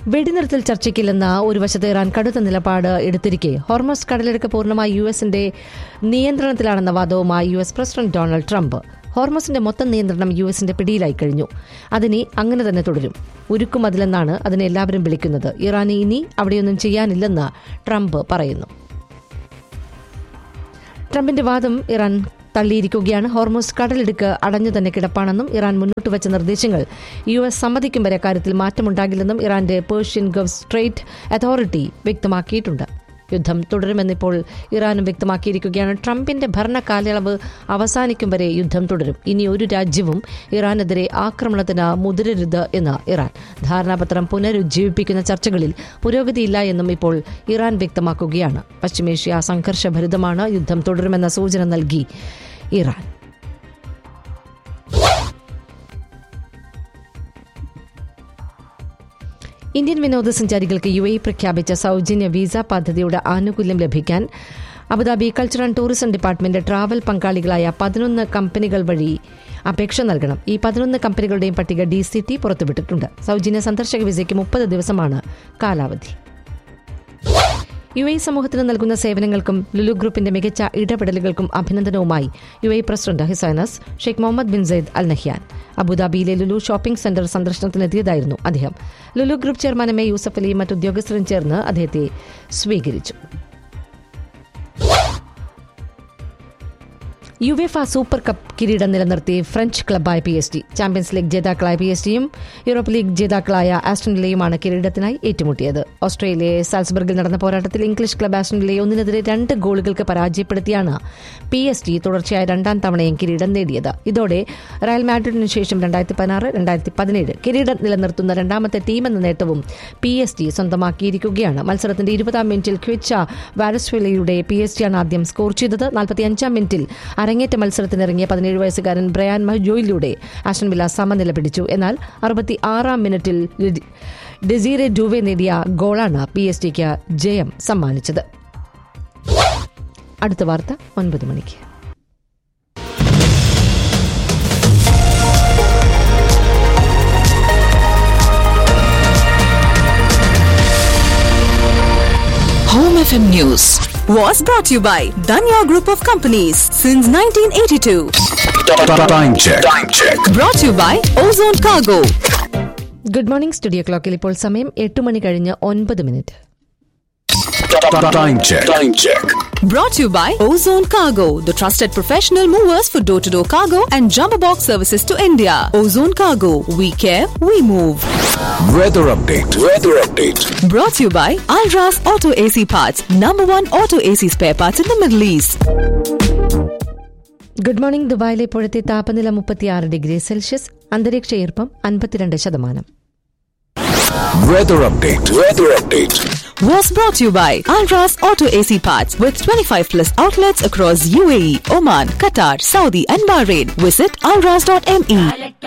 വെടിനിർത്തൽ ചർച്ചയ്ക്കില്ലെന്ന ഒരു വശത്ത് ഇറാൻ കടുത്ത നിലപാട് എടുത്തിരിക്കെ ഹോർമസ് കടലെടുക്ക് പൂർണ്ണമായി യു എസിന്റെ നിയന്ത്രണത്തിലാണെന്ന വാദവുമായി US president Donald Trump ഹോർമസിന്റെ മൊത്തം നിയന്ത്രണം യു എസിന്റെ പിടിയിലായി കഴിഞ്ഞു അതിനി അങ്ങനെ തന്നെ തുടരും ഉരുക്കുമതിലെന്നാണ് അതിനെ എല്ലാവരും വിളിക്കുന്നത് ഇറാന് ഇനി അവിടെയൊന്നും ചെയ്യാനില്ലെന്ന് ട്രംപ് പറയുന്നു ട്രംപിന്റെ വാദം ഇറാൻ തള്ളിയിരിക്കുകയാണ് ഹോർമോസ് കടലിടുക്ക് അടഞ്ഞു തന്നെ കിടപ്പാണെന്നും ഇറാൻ മുന്നോട്ട് വെച്ച നിർദ്ദേശങ്ങൾ യു എസ് സമ്മതിക്കും വരെ കാര്യത്തിൽ മാറ്റമുണ്ടാകില്ലെന്നും ഇറാന്റെ പേർഷ്യൻ ഗൾഫ് സ്ട്രേറ്റ് അതോറിറ്റി വ്യക്തമാക്കിയിട്ടുണ്ട് യുദ്ധം തുടരുമെന്നിപ്പോൾ ഇറാനും വ്യക്തമാക്കിയിരിക്കുകയാണ് ട്രംപിന്റെ ഭരണ കാലയളവ് അവസാനിക്കും വരെ യുദ്ധം തുടരും ഇനി ഒരു രാജ്യവും ഇറാനെതിരെ ആക്രമണത്തിന് മുതിരരുത് എന്ന് ഇറാൻ ധാരണാപത്രം പുനരുജ്ജീവിപ്പിക്കുന്ന ചർച്ചകളിൽ പുരോഗതിയില്ല എന്നും ഇപ്പോൾ ഇറാൻ വ്യക്തമാക്കുകയാണ് പശ്ചിമേഷ്യ സംഘർഷഭരിതമാണ് യുദ്ധം തുടരുമെന്ന സൂചന നൽകി ഇറാൻ ഇന്ത്യൻ വിനോദസഞ്ചാരികൾക്ക് യു എ പ്രഖ്യാപിച്ച സൗജന്യ വിസ പദ്ധതിയുടെ ആനുകൂല്യം ലഭിക്കാൻ Abu Dhabi culture and tourism department travel പങ്കാളികളായ പതിനൊന്ന് കമ്പനികൾ വഴി അപേക്ഷ നൽകണം ഈ പതിനൊന്ന് കമ്പനികളുടെയും പട്ടിക ഡി സി ടി പുറത്തുവിട്ടിട്ടുണ്ട് സൗജന്യ സന്ദർശക വിസയ്ക്ക് മുപ്പത് ദിവസമാണ് കാലാവധി യു എ സമൂഹത്തിന് നൽകുന്ന സേവനങ്ങൾക്കും ലുലു ഗ്രൂപ്പിന്റെ മികച്ച ഇടപെടലുകൾക്കും അഭിനന്ദനവുമായി U A president his highness Sheikh Mohamed bin Zayed Al Nahyan അബുദാബിയിലെ ലുലു ഷോപ്പിംഗ് സെന്റർ സന്ദർശനത്തിനെത്തിയതായിരുന്നു അദ്ദേഹം Lulu group chairman M A Yusuff അലിയും മറ്റ് ഉദ്യോഗസ്ഥരും ചേർന്ന് അദ്ദേഹത്തെ സ്വീകരിച്ചു യുവേഫ സൂപ്പർ കപ്പ് കിരീടം നിലനിർത്തി ഫ്രഞ്ച് ക്ലബായ P S G champions league ജേതാക്കളായ പി എസ് ടിയും യൂറോപ്പ് ലീഗ് ജേതാക്കളായ ആസ്റ്റൺ വില്ലയുമാണ് കിരീടത്തിനായി ഏറ്റുമുട്ടിയത് ഓസ്ട്രേലിയയെ സാൽസ്ബർഗിൽ നടന്ന പോരാട്ടത്തിൽ ഇംഗ്ലീഷ് ക്ലബ് ആസ്റ്റൺ വില്ലയെ ഒന്നിനെതിരെ രണ്ട് ഗോളുകൾക്ക് പരാജയപ്പെടുത്തിയാണ് പി എസ് ടി തുടർച്ചയായ രണ്ടാം തവണയും കിരീടം നേടിയത് ഇതോടെ റയൽ മാഡ്രിഡിന് ശേഷം രണ്ടായിരത്തി പതിനാറ് രണ്ടായിരത്തി പതിനേഴ് കിരീടം നിലനിർത്തുന്ന രണ്ടാമത്തെ ടീമെന്ന നേട്ടവും പി എസ് ടി സ്വന്തമാക്കിയിരിക്കുകയാണ് മത്സരത്തിന്റെ ഇരുപതാം മിനിറ്റിൽ ക്വിച്ച വാരസ്വെലയുടെ പി എസ് ടിയാണ് ആദ്യം സ്കോർ ചെയ്തത് നാൽപ്പത്തിയഞ്ചാം മിനിറ്റിൽ അരങ്ങേറ്റ മത്സരത്തിനിറങ്ങിയ പതിനേഴ് വയസ്സുകാരൻ ബ്രയാൻ മഹ്ജോയിലൂടെ ആസ്റ്റൺ വില്ല സമനില പിടിച്ചു എന്നാൽ അറുപത്തി ആറാം മിനിറ്റിൽ ഡെസീറെ ഡൂവെ നേടിയ ഗോളാണ് പി എസ് ടിക്ക് ജയം സമ്മാനിച്ചത് അടുത്ത വാർത്ത ഒൻപത് മണിക്ക് Home FM News was brought to you by Danya Group of Companies since 1982. Time check. Time check. Brought to you by Ozone Cargo. Good morning studio ക്ലോക്കിൽ ഇപ്പോൾ സമയം എട്ട് മണി കഴിഞ്ഞ് ഒൻപത് minute Time check. Time check. Brought to you by Ozone Cargo, the trusted professional movers for door to door cargo and jumbo box services to India. Ozone Cargo, we care, we move. Weather update. Weather update. Brought to you by Alras Auto AC Parts, number one auto AC spare parts in the Middle East. Good morning ദുബായിലെ ഇപ്പോഴത്തെ താപനില മുപ്പത്തിയാറ് degree Celsius അന്തരീക്ഷ ഈർപ്പം അൻപത്തിരണ്ട് ശതമാനം Weather update. Weather update. Was brought to you by Alras Auto AC Parts with 25 plus outlets across UAE, Oman, Qatar, Saudi, and Bahrain. Visit alras.me.